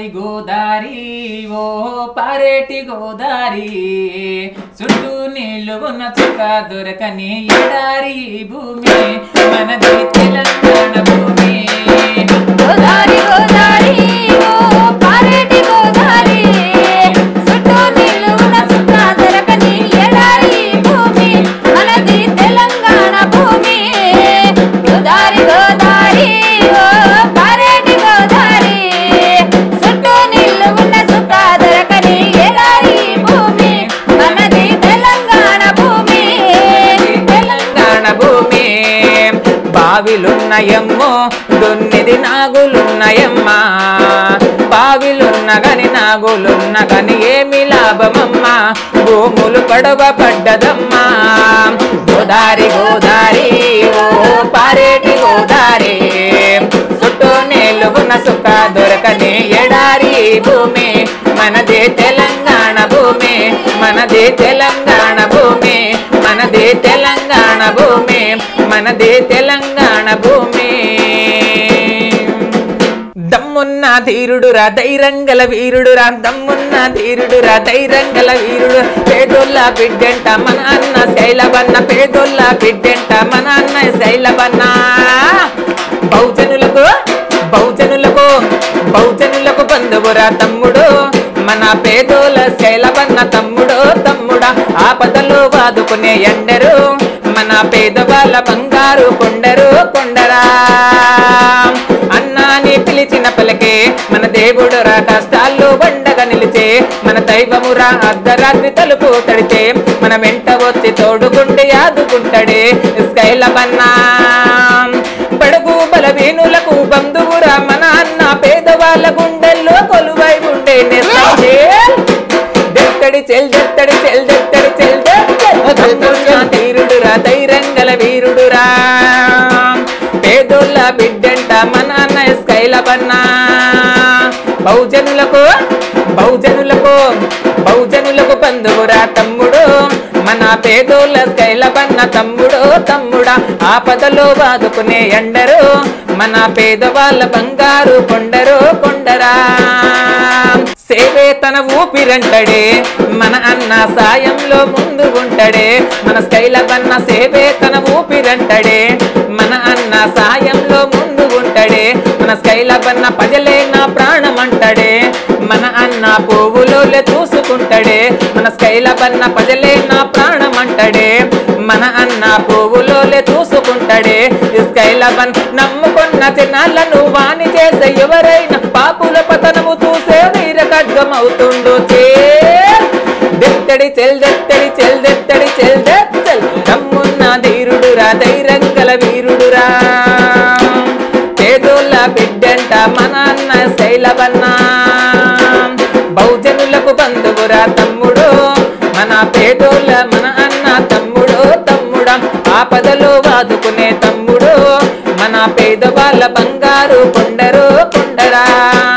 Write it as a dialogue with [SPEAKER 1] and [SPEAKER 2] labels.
[SPEAKER 1] గోదారి గోదారి ఓ పారేటి గోదారి చుట్టూ నీళ్లు ఉన్న చుక్క దొరకని ఎడారి ఈ భూమి మనది తెలంగాణ భూమి
[SPEAKER 2] గోదారి గోదారి ఓ పారేటి గోదారి చుట్టూ నీళ్లు ఉన్న సుక్క దొరకని ఎడారి భూమి మనది తెలంగాణ భూమి గోదారి గోదారి ఓ పారేటి గోదారి చుట్టూ నీళ్లు ఉన్న సుక్క దొరకని ఎడారి భూమి మనది తెలంగాణ భూమి
[SPEAKER 1] తెలంగాణ భూమి బావిలున్నయమ్మో దొన్నిది నాగులున్నయమ్మా బావిలున్న గని నాగులున్న గని ఏమి లాభమమ్మా భూములు పడవ పడ్డదమ్మా గోదారి గోదారి ఓ పారేటి గోదారి చుట్టూ నేలుగున్న సుఖ దొరకని ఎడారి భూమి మనదే తెలంగాణ భూమి మనదే తెలంగాణ భూమి మనదే తెలంగాణ భూమి మనదే తెలంగాణ భూమి దమ్మున్న ధీరుడురా ధైర్యంగల వీరుడురా దమ్మున్న ధీరుడురా ధైర్యంగల వీరుడు పేదోళ్ళ బిడ్డెంట మన అన్న శైలవన్న పేదోళ్ళ బిడ్డెంట మన అన్న శైలవన్న బహుజనులకు బహుజనులకు బహుజనులకు బంధువురా తమ్ముడు మన పేదోల శైలవన్న తమ్ముడు తమ్ముడా ఆపదలు వాదుకునే ఎండరు మన పేదవాళ్ళ బంగారు కొండరు కొండరా అన్నాని పిలిచిన పలికే మన దేవుడురా కష్టాల్లో బండగా నిలిచే మన దైవమురా అర్ధరాత్రి తలుపు తడితే మన వెంట వచ్చి తోడుకుంటే యాదుకుంటాడే స్కైలబన్నా బడుగు బలవీనులకు బంధువురా మన అన్న పేదవాళ్ళ గుండెల్లో కొలువై ఉండే నెస్తాడే దెత్తడి చెల్ దెత్తడి చెల్ దెత్తడి చెల్ దెత్తడి తీరుడురా ధైర్యంగల వీరుడురా పేదోళ్ళ బిడ్డంట మన అన్న స్కైలబన్నా బహుజనులకు బహుజనులకు బహుజనులకు బంధువురా తమ్ముడు మన పేదోళ్ళ స్కైలబన్న తమ్ముడు తమ్ముడా ఆపదలో బాదుకునే ఎండరు మన పేదవాళ్ళ బంగారు కొండరు కొండరా సేవే తన ఊపిరంటడే మన అన్న సాయంలో ముందు ఉంటాడే మన స్కైలబన్న సేవే తన ఊపిరంటడే మన అన్న సాయంలో ముందు ఉంటాడే మన స్కైలబన్న ప్రజలే నా ప్రాణం అంటాడే మన అన్న పువ్వులోలే చూసుకుంటాడే మన స్కైలబన్న ప్రజలే నా ప్రాణం అంటాడే మన అన్న పువ్వులోలే చూసుకుంటాడే ఈ స్కైలబన్ నమ్ముకున్న చిన్నాళ్ళను వాణి చేసే ఎవరైనా పాపుల పతనము చూసే వీర ఖడ్గమవుతుండు చే దెత్తడి చెల్ దెత్తడి చెల్ దెత్తడి చెల్ దెత్తల్ దమ్మున్న ధీరుడురా ధైర్యంగల వీరుడురా పేదోళ్ళ బిడ్డంట మన అన్న శైలవన్న బహుజనులకు బంధువురా తమ్ముడు మన పేదోళ్ళ మన అన్న తమ్ముడు తమ్ముడా ఆపదలో వాదుకునే తమ్ముడు మన పేదవాళ్ళ బంగారు కొండరు కొండరా